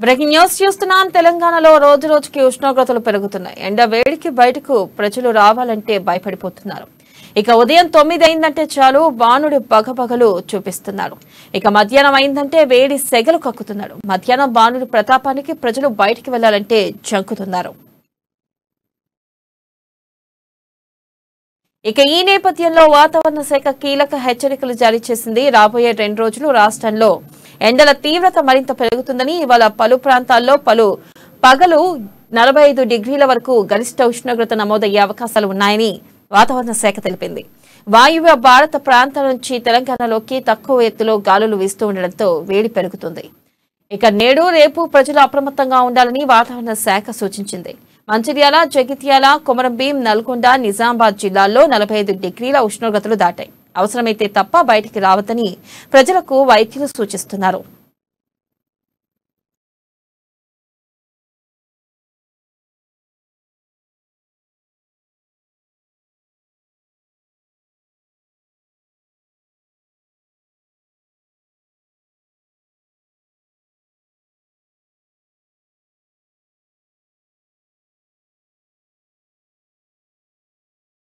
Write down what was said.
breaking news చూస్తున్నాం తెలంగాణలో రోజు రోజుకి ఉష్ణోగ్రతలు పెరుగుతున్నాయి ఎండ వేడికి బయటకు ప్రజలు రావాలంటే భయపడిపోతున్నారు ఇక ఉదయం తొమ్మిది అయిందంటే చాలు బాణుడి పగపగలు చూపిస్తున్నారు ఇక మధ్యాహ్నం అయిందంటే వేడి సెగలు కక్కుతున్నాడు మధ్యాహ్నం బాణుడి ప్రతాపానికి ప్రజలు బయటికి వెళ్లాలంటే జంకుతున్నారు ఇక ఈ నేపథ్యంలో వాతావరణ శాఖ కీలక హెచ్చరికలు జారీ చేసింది రాబోయే రెండు రోజులు రాష్ట్రంలో ఎండల తీవ్రత మరింత పెరుగుతుందని ఇవాళ పలు ప్రాంతాల్లో పలు పగలు నలభై ఐదు డిగ్రీల వరకు గరిష్ట ఉష్ణోగ్రత నమోదయ్యే అవకాశాలు ఉన్నాయని వాతావరణ శాఖ తెలిపింది వాయువ్య భారత ప్రాంతం నుంచి తెలంగాణలోకి తక్కువ ఎత్తులో గాలులు వీస్తూ ఉండడంతో వేడి పెరుగుతుంది ఇక నేడు రేపు ప్రజలు అప్రమత్తంగా ఉండాలని వాతావరణ శాఖ సూచించింది మంచిర్యాల జగిత్యాల కొమరంభీం నల్గొండ నిజామాబాద్ జిల్లాల్లో నలభై ఐదు డిగ్రీల ఉష్ణోగ్రతలు దాటాయి అవసరమైతే తప్ప బయటికి రావద్దని ప్రజలకు వైద్యులు సూచిస్తున్నారు